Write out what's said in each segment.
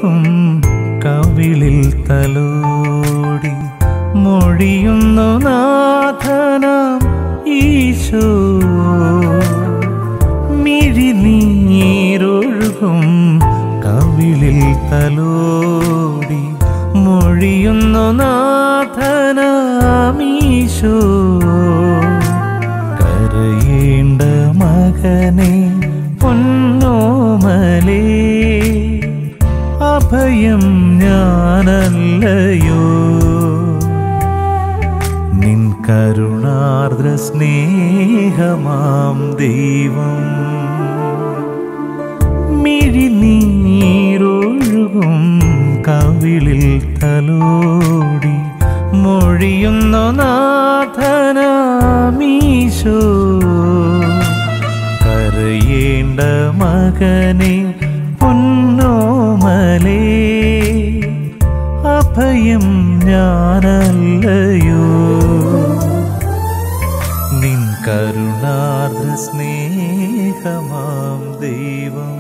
നീരൊഴുകും കവിളിൽ തലോടി മൊഴിയുന്നു നാഥനാം ഈശോ മിഴിനീരൊഴുകും കവിളിൽ തലോടി മൊഴിയുന്നു നാഥനാം ഈശോ കരയേണ്ട മകനെ പൊന്നോമലേ അഭയം ഞാനല്ലയോ നിൻ കരുണാർദ്ര സ്നേഹമാം ദൈവം മിഴിനീരൊഴുകും കവിളിൽ തലോടി മൊഴിയുന്നു നാഥനാമീശോ കരയേണ്ട മകനെ പൊന്നോമലേ അഭയം ഞാനല്ലയോ നിൻ കരുണാർദ്ര സ്നേഹമാം ദൈവം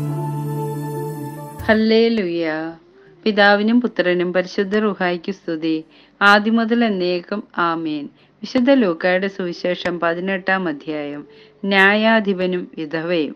ഹല്ലേലൂയ പിതാവിനും പുത്രനും പരിശുദ്ധ റുഹായിക്ക് സ്തുതി ആദ്യം മുതൽ എന്നേക്കും ആമേൻ വിശുദ്ധ ലൂക്കായുടെ സുവിശേഷം പതിനെട്ടാം അധ്യായം ന്യായാധിപനും വിധവയും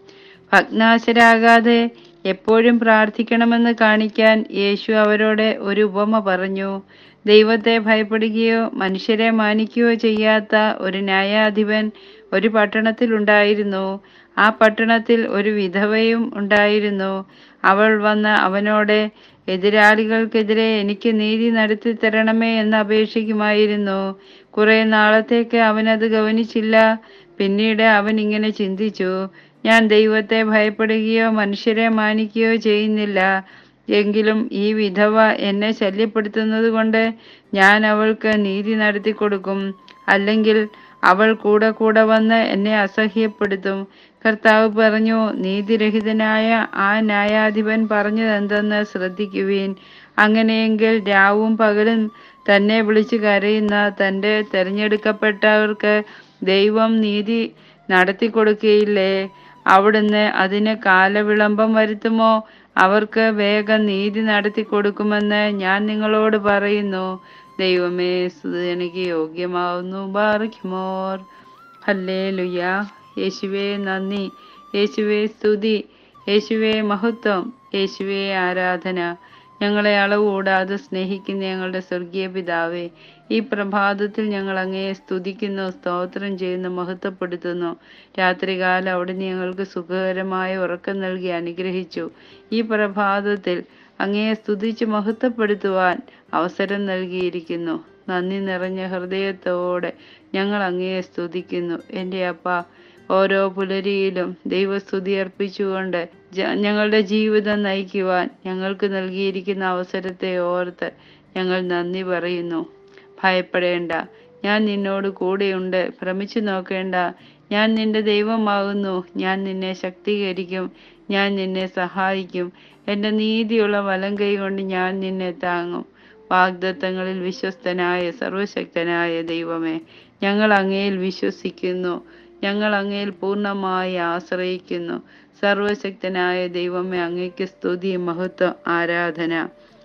ഭഗ്നാശരാകാതെ എപ്പോഴും പ്രാർത്ഥിക്കണമെന്ന് കാണിക്കാൻ യേശു അവരോട് ഒരു ഉപമ പറഞ്ഞു ദൈവത്തെ ഭയപ്പെടുകയോ മനുഷ്യരെ മാനിക്കുകയോ ചെയ്യാത്ത ഒരു ന്യായാധിപൻ ഒരു പട്ടണത്തിൽ ഉണ്ടായിരുന്നു ആ പട്ടണത്തിൽ ഒരു വിധവയും ഉണ്ടായിരുന്നു അവൾ വന്ന് അവനോട് എതിരാളികൾക്കെതിരെ എനിക്ക് നീതി നടത്തി തരണമേ എന്ന് അപേക്ഷിക്കുമായിരുന്നു കുറെ നാളത്തേക്ക് അവനത് ഗവനിച്ചില്ല പിന്നീട് അവൻ ഇങ്ങനെ ചിന്തിച്ചു ഞാൻ ദൈവത്തെ ഭയപ്പെടുകയോ മനുഷ്യരെ മാനിക്കുകയോ ചെയ്യുന്നില്ല എങ്കിലും ഈ വിധവ എന്നെ ശല്യപ്പെടുത്തുന്നത് കൊണ്ട് ഞാൻ അവൾക്ക് നീതി നടത്തി കൊടുക്കും അല്ലെങ്കിൽ അവൾ കൂടെ കൂടെ വന്ന് എന്നെ അസഹ്യപ്പെടുത്തും കർത്താവ് പറഞ്ഞു നീതിരഹിതനായ ആ ന്യായാധിപൻ പറഞ്ഞതെന്തെന്ന് ശ്രദ്ധിക്കുവീൻ അങ്ങനെയെങ്കിൽ രാവും പകലും തന്നെ വിളിച്ചു കരയുന്ന തൻ്റെ തിരഞ്ഞെടുക്കപ്പെട്ടവർക്ക് ദൈവം നീതി നടത്തി കൊടുക്കുകയില്ലേ അവിടുന്ന് അതിന് കാലവിളംബം വരുത്തുമോ അവർക്ക് വേഗം നീതി നടത്തി കൊടുക്കുമെന്ന് ഞാൻ നിങ്ങളോട് പറയുന്നു ദൈവമേ സ്തുതി എനിക്ക് യോഗ്യമാവുന്നു ബാറിക്കുമോർ ഹല്ലേ ലുയ യേശുവേ നന്ദി യേശുവേ സ്തുതി യേശുവേ മഹത്വം യേശുവേ ആരാധന ഞങ്ങളെ അളവ് കൂടാതെ സ്നേഹിക്കുന്ന ഞങ്ങളുടെ സ്വർഗീയ പിതാവേ ഈ പ്രഭാതത്തിൽ ഞങ്ങൾ അങ്ങയെ സ്തുതിക്കുന്നു സ്തോത്രം ചെയ്യുന്നു മഹത്വപ്പെടുത്തുന്നു രാത്രികാലം അവിടുന്ന് ഞങ്ങൾക്ക് സുഖകരമായ ഉറക്കം നൽകി അനുഗ്രഹിച്ചു ഈ പ്രഭാതത്തിൽ അങ്ങയെ സ്തുതിച്ച് മഹത്വപ്പെടുത്തുവാൻ അവസരം നൽകിയിരിക്കുന്നു നന്ദി നിറഞ്ഞ ഹൃദയത്തോടെ ഞങ്ങൾ അങ്ങയെ സ്തുതിക്കുന്നു എൻ്റെ അപ്പ ഓരോ പുലരിയിലും ദൈവസ്തുതി അർപ്പിച്ചുകൊണ്ട് ജ- ഞങ്ങളുടെ ജീവിതം നയിക്കുവാൻ ഞങ്ങൾക്ക് നൽകിയിരിക്കുന്ന അവസരത്തെ ഓർത്ത് ഞങ്ങൾ നന്ദി പറയുന്നു ഭയപ്പെടേണ്ട ഞാൻ നിന്നോട് കൂടെയുണ്ട് ഭ്രമിച്ചു നോക്കേണ്ട ഞാൻ നിന്റെ ദൈവമാകുന്നു ഞാൻ നിന്നെ ശക്തീകരിക്കും ഞാൻ നിന്നെ സഹായിക്കും എൻ്റെ നീതിയുള്ള വലം കൈ കൊണ്ട് ഞാൻ നിന്നെ താങ്ങും വാഗ്ദത്തങ്ങളിൽ വിശ്വസ്തനായ സർവശക്തനായ ദൈവമേ ഞങ്ങൾ അങ്ങയിൽ വിശ്വസിക്കുന്നു ഞങ്ങൾ അങ്ങയിൽ പൂർണ്ണമായി ആശ്രയിക്കുന്നു സർവശക്തനായ ദൈവമേ അങ്ങയ്ക്ക് സ്തുതി മഹത്വം ആരാധന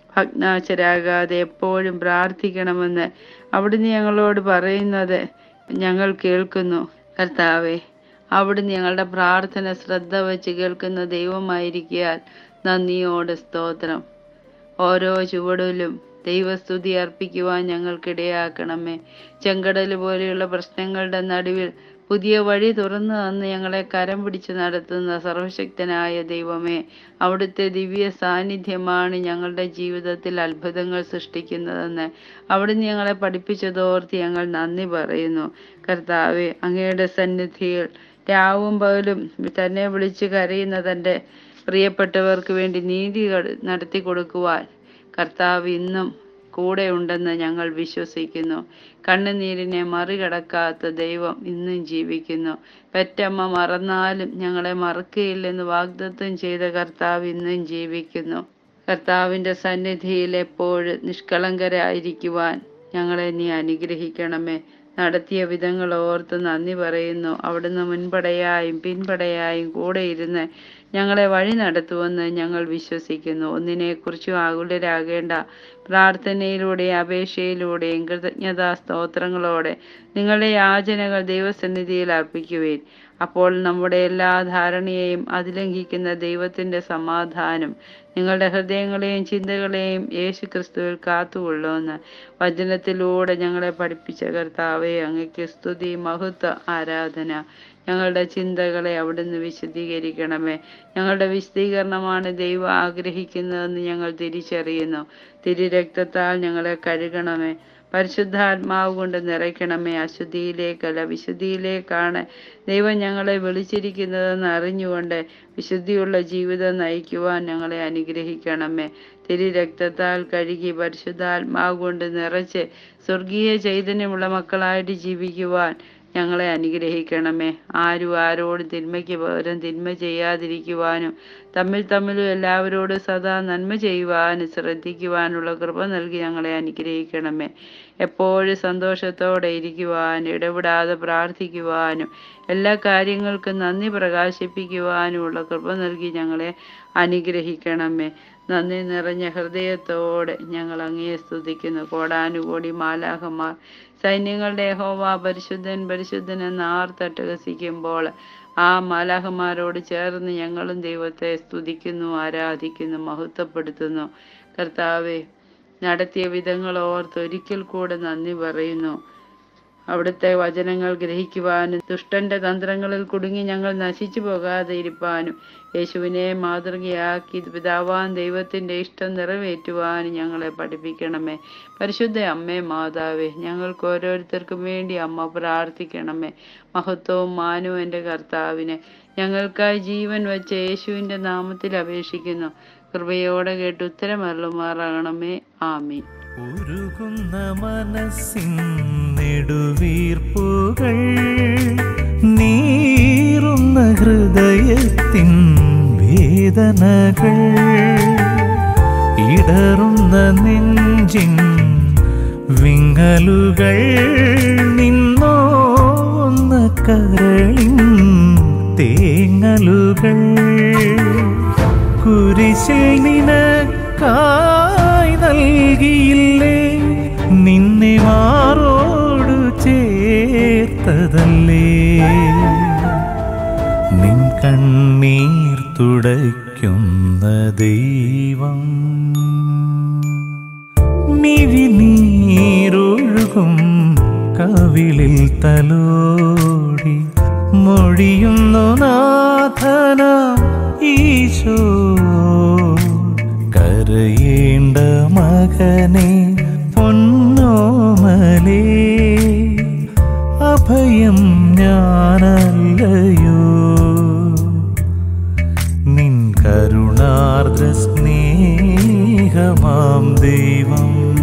ഭഗ്നാശരാകാതെ എപ്പോഴും പ്രാർത്ഥിക്കണമെന്ന് അവിടുന്ന് ഞങ്ങളോട് പറയുന്നത് ഞങ്ങൾ കേൾക്കുന്നു കർത്താവെ അവിടുന്ന് ഞങ്ങളുടെ പ്രാർത്ഥന ശ്രദ്ധ വച്ച് കേൾക്കുന്ന ദൈവമായിരിക്കാൻ നന്ദിയോടെ സ്തോത്രം ഓരോ ചുവടിലും ദൈവസ്തുതി അർപ്പിക്കുവാൻ ഞങ്ങൾക്കിടയാക്കണമേ ചെങ്കടൽ പോലെയുള്ള പ്രശ്നങ്ങളുടെ നടുവിൽ പുതിയ വഴി തുറന്നു തന്ന് ഞങ്ങളെ കരം പിടിച്ച് നടത്തുന്ന സർവശക്തനായ ദൈവമേ അവിടുത്തെ ദിവ്യ സാന്നിധ്യമാണ് ഞങ്ങളുടെ ജീവിതത്തിൽ അത്ഭുതങ്ങൾ സൃഷ്ടിക്കുന്നതെന്ന് അവിടുന്ന് ഞങ്ങളെ പഠിപ്പിച്ചതോർത്ത് ഞങ്ങൾ നന്ദി പറയുന്നു കർത്താവെ അങ്ങയുടെ സന്നിധിയിൽ രാവും പകലും തന്നെ വിളിച്ച് കരയുന്ന തൻ്റെ പ്രിയപ്പെട്ടവർക്ക് വേണ്ടി നീതി കട- നടത്തി കൊടുക്കുവാൻ കർത്താവ് ഇന്നും കൂടെ ഉണ്ടെന്ന് ഞങ്ങൾ വിശ്വസിക്കുന്നു കണ്ണുനീരിനെ മറികടക്കാത്ത ദൈവം ഇന്നും ജീവിക്കുന്നു പെറ്റമ്മ മറന്നാലും ഞങ്ങളെ മറക്കുകയില്ലെന്ന് വാഗ്ദത്തം ചെയ്ത കർത്താവ് ഇന്നും ജീവിക്കുന്നു കർത്താവിൻ്റെ സന്നിധിയിൽ എപ്പോഴും നിഷ്കളങ്കരായിരിക്കുവാൻ ഞങ്ങളെ നീ അനുഗ്രഹിക്കണമേ നടത്തിയ വിധങ്ങൾ ഓർത്ത് നന്ദി പറയുന്നു അവിടുന്ന് മുൻപടയായും പിൻപടയായും കൂടെ ഇരുന്ന് ഞങ്ങളെ വഴി നടത്തുമെന്ന് ഞങ്ങൾ വിശ്വസിക്കുന്നു ഒന്നിനെക്കുറിച്ചും ആകുലരാകേണ്ട പ്രാർത്ഥനയിലൂടെയും അപേക്ഷയിലൂടെയും കൃതജ്ഞതാ സ്തോത്രങ്ങളോടെ നിങ്ങളുടെ യാചനകൾ ദൈവസന്നിധിയിൽ അർപ്പിക്കുവേൻ അപ്പോൾ നമ്മുടെ എല്ലാ ധാരണയെയും അതിലംഘിക്കുന്ന ദൈവത്തിന്റെ സമാധാനം നിങ്ങളുടെ ഹൃദയങ്ങളെയും ചിന്തകളെയും യേശു ക്രിസ്തുവിൽ കാത്തുകൊള്ളുമെന്ന് വചനത്തിലൂടെ ഞങ്ങളെ പഠിപ്പിച്ച കർത്താവെ അങ്ങയ്ക്ക് സ്തുതി മഹത്വ ആരാധന ഞങ്ങളുടെ ചിന്തകളെ അവിടുന്ന് വിശദീകരിക്കണമേ ഞങ്ങളുടെ വിശദീകരണമാണ് ദൈവം ആഗ്രഹിക്കുന്നതെന്ന് ഞങ്ങൾ തിരിച്ചറിയുന്നു തിരുരക്തത്താൽ ഞങ്ങളെ കഴുകണമേ പരിശുദ്ധാത്മാവ് കൊണ്ട് നിറയ്ക്കണമേ അശുദ്ധിയിലേക്കല്ല വിശുദ്ധിയിലേക്കാണ് ദൈവം ഞങ്ങളെ വിളിച്ചിരിക്കുന്നതെന്ന് അറിഞ്ഞുകൊണ്ട് വിശുദ്ധിയുള്ള ജീവിതം നയിക്കുവാൻ ഞങ്ങളെ അനുഗ്രഹിക്കണമേ തിരി രക്തത്താൽ കഴുകി പരിശുദ്ധാത്മാവ് കൊണ്ട് നിറച്ച് സ്വർഗീയ ചൈതന്യമുള്ള മക്കളായിട്ട് ജീവിക്കുവാൻ ഞങ്ങളെ അനുഗ്രഹിക്കണമേ ആരും ആരോട് തിന്മയ്ക്ക് പകരം തിന്മ ചെയ്യാതിരിക്കുവാനും തമ്മിൽ തമ്മിലും എല്ലാവരോടും സദാ നന്മ ചെയ്യുവാനും ശ്രദ്ധിക്കുവാനുള്ള കൃപ നൽകി ഞങ്ങളെ അനുഗ്രഹിക്കണമേ എപ്പോഴും സന്തോഷത്തോടെ ഇരിക്കുവാനും ഇടപെടാതെ പ്രാർത്ഥിക്കുവാനും എല്ലാ കാര്യങ്ങൾക്കും നന്ദി പ്രകാശിപ്പിക്കുവാനുമുള്ള കൃപ നൽകി ഞങ്ങളെ അനുഗ്രഹിക്കണമേ നന്ദി നിറഞ്ഞ ഹൃദയത്തോടെ ഞങ്ങൾ അങ്ങയെ സ്തുതിക്കുന്നു കോടാനുകോടി മാലാഹമാർ സൈന്യങ്ങളുടെ ഹോവ പരിശുദ്ധൻ പരിശുദ്ധൻ എന്ന് ആർത്തട്ടഹസിക്കുമ്പോൾ ആ മാലാഹമാരോട് ചേർന്ന് ഞങ്ങളും ദൈവത്തെ സ്തുതിക്കുന്നു ആരാധിക്കുന്നു മഹത്വപ്പെടുത്തുന്നു കർത്താവെ നടത്തിയ വിധങ്ങൾ ഓർത്ത് ഒരിക്കൽ കൂടെ നന്ദി പറയുന്നു അവിടുത്തെ വചനങ്ങൾ ഗ്രഹിക്കുവാനും ദുഷ്ടന്റെ തന്ത്രങ്ങളിൽ കുടുങ്ങി ഞങ്ങൾ നശിച്ചു പോകാതെ ഇരിപ്പാനും യേശുവിനെ മാതൃകയാക്കി പിതാവാൻ ദൈവത്തിന്റെ ഇഷ്ടം നിറവേറ്റുവാനും ഞങ്ങളെ പഠിപ്പിക്കണമേ പരിശുദ്ധ അമ്മേ മാതാവേ ഞങ്ങൾക്ക് ഓരോരുത്തർക്കും വേണ്ടി അമ്മ പ്രാർത്ഥിക്കണമേ മഹത്വവും മാനവും എൻ്റെ കർത്താവിനെ ഞങ്ങൾക്കായി ജീവൻ വെച്ച യേശുവിൻ്റെ നാമത്തിൽ അപേക്ഷിക്കുന്നു കൃപയോടെ കേട്ട് ഉത്തരമരുളുമാറാകണമേ ആമീൻ ഉരുകുന്ന മനസ്സിൻ നെടുവീർപ്പുകൾ നീറുന്ന ഹൃദയത്തിൻ വേദനകൾ ഇടറുന്ന നെഞ്ചിൻ വിങ്ങലുകൾ നിന്നോന്ന കരളിൻ തേങ്ങലുകൾ കുരിശിൽ നിനക്കായി നൽകിയില്ലേ നിന്നെ മാറോടു ചേർത്തതല്ലേ നിൻ കണ്ണീർ തുടയ്ക്കുന്ന ദൈവം മിഴിനീരൊഴുകും കവിളിൽ തലോടി മൊഴിയുന്നു നാഥന ഈശോ കരയേണ്ട മകനെ പൊന്നോമലേ അഭയം ഞാനല്ലയോ നിൻ കരുണാർദ്ര സ്നേഹമാം ദൈവം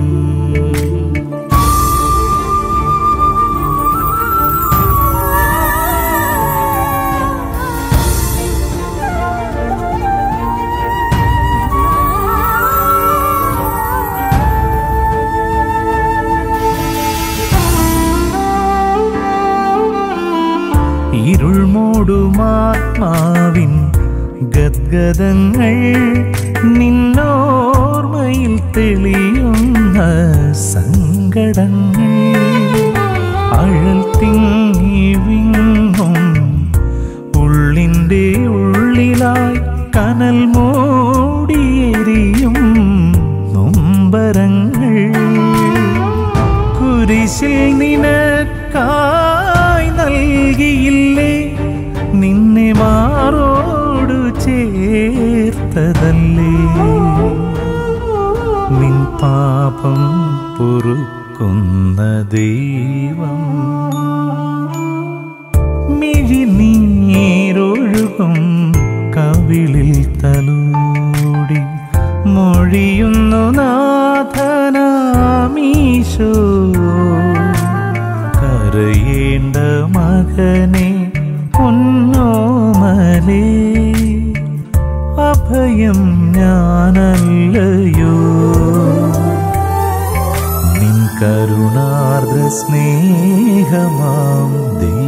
ഇരുൾ മൂടുമാത്മാവിൻ ഗദ്ഗതങ്ങൾ നിന്നോർമ്മയിൽ തെളിയുന്ന സങ്കടങ്ങൾ അഴൽ തിങ്ങി വിങ്ങും ഉള്ളിൻ്റെ ഉള്ളിലായി കനൽ മൂടിയെരിയും നൊമ്പരങ്ങൾ കുരിശിൽ നിനക്കായി നൽകിയില്ലേ നിന്നെ മാറോടു ചേർത്തതല്ലേ നിൻ പാപം പൊറുക്കുന്ന ദൈവം മിഴിനീരൊഴുകും കവിളിൽ തലോടി മൊഴിയുന്നു നാഥനാമീശോ കരയേണ്ട മകനെ പൊന്നോമലേ അഭയം ഞാനല്ലയോ നിൻ കരുണാർദ്ര സ്നേഹമാം ദൈവമേ